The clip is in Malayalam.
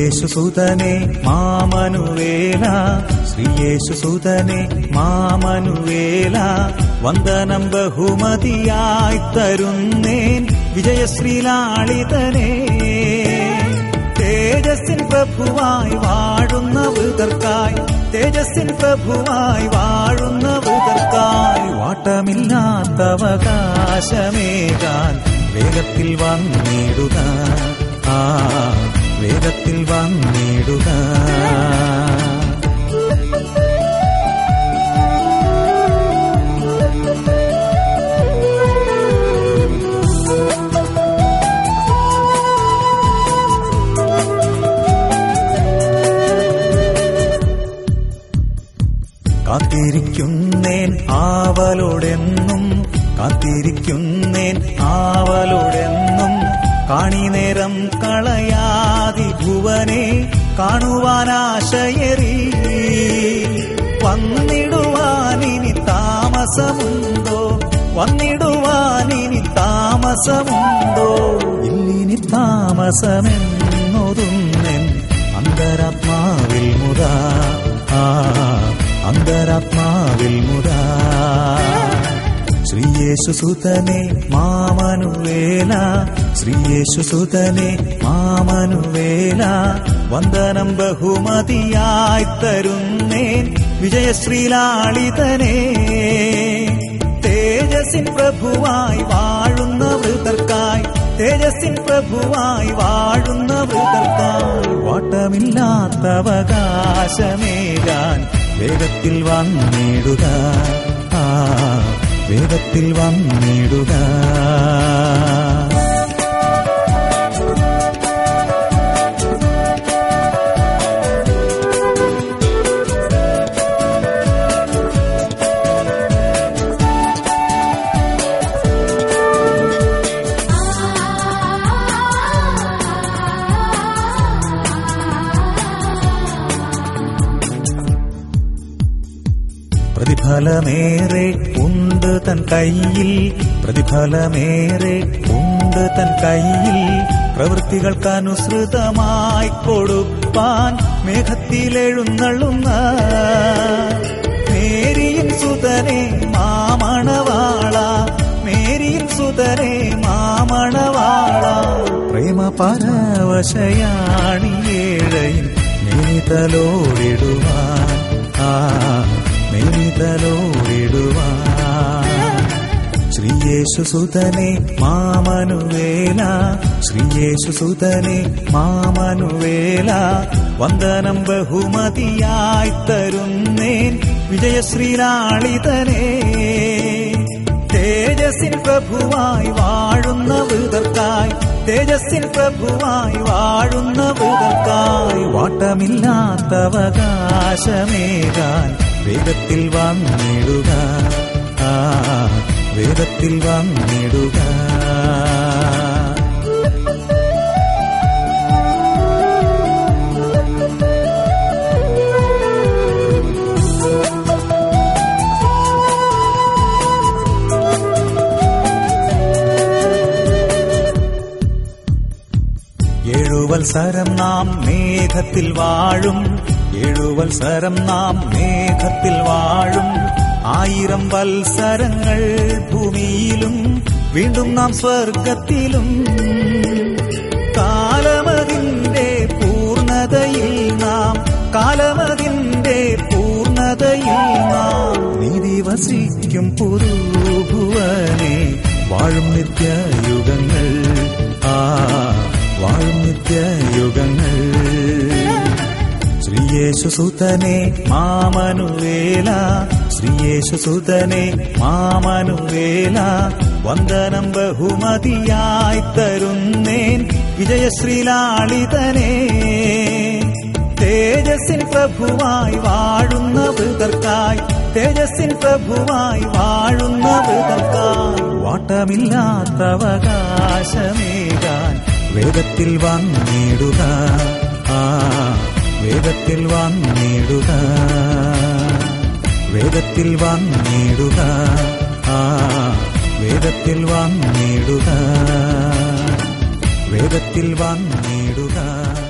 ശ്രീയേശുസുതനെ മാമനുവേല ശ്രീയേശുസുതനെ മാമനുവേല വന്ദനം ബഹുമതിയായി തരുന്നേൻ വിജയശ്രീലാളിതനെ തേജസ്സിൻ പ്രഭുവായി വാഴുന്ന വിതർക്കായി തേജസ്സിൻ പ്രഭുവായി വാഴുന്ന വിതർക്കായി വാട്ടമില്ലാത്തവകാശമേകാൻ വേഗത്തിൽ വന്നിടുക ആ വേഗത്തിൽ വന്നിടുക കാത്തിരിക്കുന്നേൻ ആവലോടെന്നും കാത്തിരിക്കുന്നേൻ ആവലോടെന്നും കാണിനേരം കളയാതി ഭുവനെ കാണുവാനാശയറി വന്നിടുവാനിനി താമസമുണ്ടോ വന്നിടുവാനിനി താമസമുണ്ടോ ഇല്ലിനി താമസമെന്നൊതുന്നെൻ അന്തരാത്മാവിൽ മുതാ ആ അന്തരാത്മാവിൽ മുതാ ശ്രീയേശുസുതനെ മാമനുവേല ശ്രീയേശുസുതനെ മാമനുവേല വന്ദനം ബഹുമതിയായി തരുന്നേൻ വിജയശ്രീലാളിതനെ തേജസ്സിൻ പ്രഭുവായി വാഴുന്ന വൃതർക്കായി തേജസ്സിൻ പ്രഭുവായി വാഴുന്ന വൃതർക്കായി വാട്ടമില്ലാത്തവകാശമേകാൻ വേഗത്തിൽ വന്നിടുക ആ വേഗത്തിൽ വന്നിടുക പ്രതിഫലമേറെ ഉണ്ട് തൻ കയ്യിൽ പ്രതിഫലമേറെ ഉണ്ട് തൻ കയ്യിൽ പ്രവൃത്തികൾക്കനുസൃതമായി കൊടുപ്പാൻ മേഘത്തിലെഴുന്നള്ളുന്ന മേരിയൻ സുതനെ മാമണവാള മേരിയൻ സുതനെ മാമണവാള പ്രേമ പരവശയാണിയേഴയും നീതലോടിടുവാൻ ആ നീതലോടിടുവാൻ ശ്രീയേശുസുതനെ മാമനുവേല ശ്രീയേശുസുതനെ മാമനുവേല വന്ദനം ബഹുമതിയായി തരുന്നേൻ വിജയശ്രീലാളിതനെ തേജസ്സിൻ പ്രഭുവായി വാഴുന്ന വൃതർക്കായി തേജസ്സിൻ പ്രഭുവായി വാഴുന്ന വൃതർക്കായി വാട്ടമില്ലാത്തവകാശമേകാൻ വേഗത്തിൽ വന്നിടുക ആ വേഗത്തിൽ വന്നിടുക ഏഴുവത്സരം നാം മേഘത്തിൽ വാഴും ഏഴുവത്സരം നാം മേഘത്തിൽ വാഴും ആയിരം വത്സരങ്ങൾ ഭൂമിയിലും വീണ്ടും നാം സ്വർഗത്തിലും കാലമതിന്റെ പൂർണതയിൽ നാം കാലമതിന്റെ പൂർണതയിൽ നാം നീതി വസിക്കും പുതുഭുവനെ വാഴും നിത്യയുഗങ്ങൾ ആ വാഴും നിത്യയുഗങ്ങൾ ശ്രീയേശുസുതനെ മാമനുവേല ശ്രീയേശുസുതനെ മാമനുവേല വന്ദനം ബഹുമതിയായി തരുന്നേൻ വിജയശ്രീലാളിതനെ തേജസ്സിൻ പ്രഭുവായി വാഴുന്ന വൃതർക്കായി തേജസ്സിൻ പ്രഭുവായി വാഴുന്ന വൃതർക്കായി വാട്ടമില്ലാത്തവകാശമേകാൻ വേഗത്തിൽ വന്നിടുക ആ വേഗത്തിൽ വന്നിടുക വേഗത്തിൽ വന്നിടുക ആ വേഗത്തിൽ വന്നിടുക വേഗത്തിൽ വന്നിടുക